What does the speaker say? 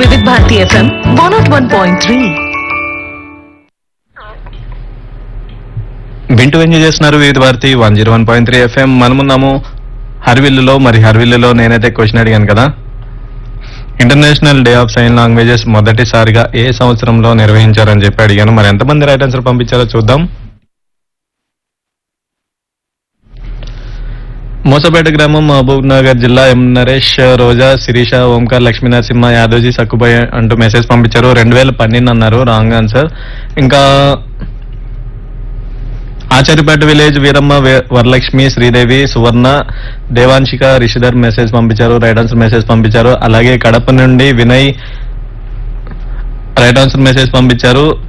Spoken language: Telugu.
వివిధ Bharati FM one nought one point three వింటూ ఎంజాయ్ చేస్తున్నారు Vividh Bharati one zero one point three FM మనమున్నాము హర్విల్లులో మరి హర్విల్లులో నేనైతే క్వశ్చన్ అడిగాను కదా International Day of Sign Languages మొదటిసారిగా ఏ సంవత్సరంలో నిర్వహించారని చెప్పి అడిగాను మరి ఎంతమంది రైట్ ఆన్సర్ పంపించారో చూద్దాం మోసపేట గ్రామం మహబూబ్ నగర్ జిల్లా ఎం నరేష్ రోజా శిరీష ఓంకార్ లక్ష్మీ నరసింహ యాదవ్జీ సక్కుబాయ్ అంటూ మెసేజ్ పంపించారు రెండు వేల పన్నెండు అన్నారు రాంగ్ ఆన్సర్ ఇంకా ఆచార్యపేట విలేజ్ వీరమ్మ వే- వరలక్ష్మి శ్రీదేవి సువర్ణ దేవాంశిక రిషిధర్ మెసేజ్ పంపించారు రైట్ ఆన్సర్ మెసేజ్ పంపించారు అలాగే కడప నుండి వినయ్ రైట్ ఆన్సర్ మెసేజ్ పంపించారు